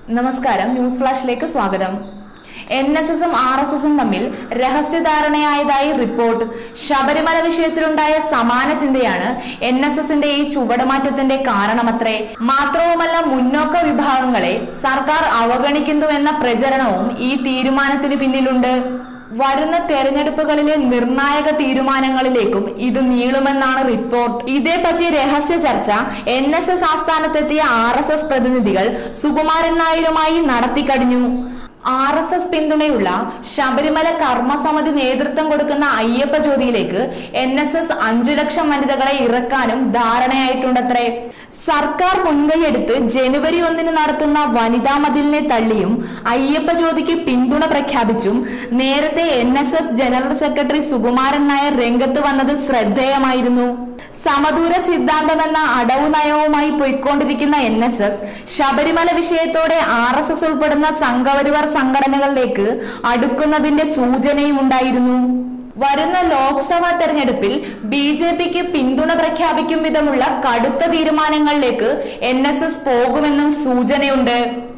നമസ്കാരം ന്യൂസ് ഫ്ലാഷിലേക്ക് സ്വാഗതം എൻ എസ് എസും ആർ എസ് എസും തമ്മിൽ രഹസ്യധാരണയായതായി റിപ്പോർട്ട് ശബരിമല വിഷയത്തിലുണ്ടായ സമാന ചിന്തയാണ് എൻ എസ് എസിന്റെ ഈ ചുവടുമാറ്റത്തിന്റെ കാരണമത്രേ മാത്രവുമല്ല മുന്നോക്ക വിഭാഗങ്ങളെ സർക്കാർ അവഗണിക്കുന്നുവെന്ന പ്രചരണവും ഈ തീരുമാനത്തിന് പിന്നിലുണ്ട് വരുന്ന തെരഞ്ഞെടുപ്പുകളിലെ നിർണായക തീരുമാനങ്ങളിലേക്കും ഇത് നീളുമെന്നാണ് റിപ്പോർട്ട് ഇതേപ്പറ്റി രഹസ്യ ചർച്ച എൻ എസ് എസ് ആസ്ഥാനത്തെത്തിയ ആർ എസ് എസ് പ്രതിനിധികൾ സുകുമാരൻ നായരുമായി നടത്തിക്കഴിഞ്ഞു ആർ എസ് എസ് പിന്തുണയുള്ള ശബരിമല കർമ്മസമിതി നേതൃത്വം കൊടുക്കുന്ന അയ്യപ്പ ജ്യോതിയിലേക്ക് എൻ എസ് എസ് അഞ്ചു ലക്ഷം വനിതകളെ ഇറക്കാനും ധാരണയായിട്ടുണ്ടത്രേ സർക്കാർ മുൻകൈയെടുത്ത് ജനുവരി ഒന്നിന് നടത്തുന്ന വനിതാ മതിലിനെ തള്ളിയും അയ്യപ്പ ജ്യോതിക്ക് പിന്തുണ പ്രഖ്യാപിച്ചും നേരത്തെ N S S general secretary Sukumaran Nair രംഗത്ത് വന്നത് ശ്രദ്ധേയമായിരുന്നു സമദൂര സിദ്ധാന്തമെന്ന അടവു നയവുമായി പോയിക്കൊണ്ടിരിക്കുന്ന എൻ എസ് എസ് ശബരിമല വിഷയത്തോടെ ആർ എസ് എസ് ഉൾപ്പെടുന്ന സംഘപരിവാർ സംഘടനകളിലേക്ക് അടുക്കുന്നതിന്റെ സൂചനയും ഉണ്ടായിരുന്നു വരുന്ന ലോക്സഭാ തെരഞ്ഞെടുപ്പിൽ ബി ജെ പിക്ക് പിന്തുണ പ്രഖ്യാപിക്കും വിധമുള്ള കടുത്ത തീരുമാനങ്ങളിലേക്ക് എൻ എസ് എസ് പോകുമെന്നും സൂചനയുണ്ട്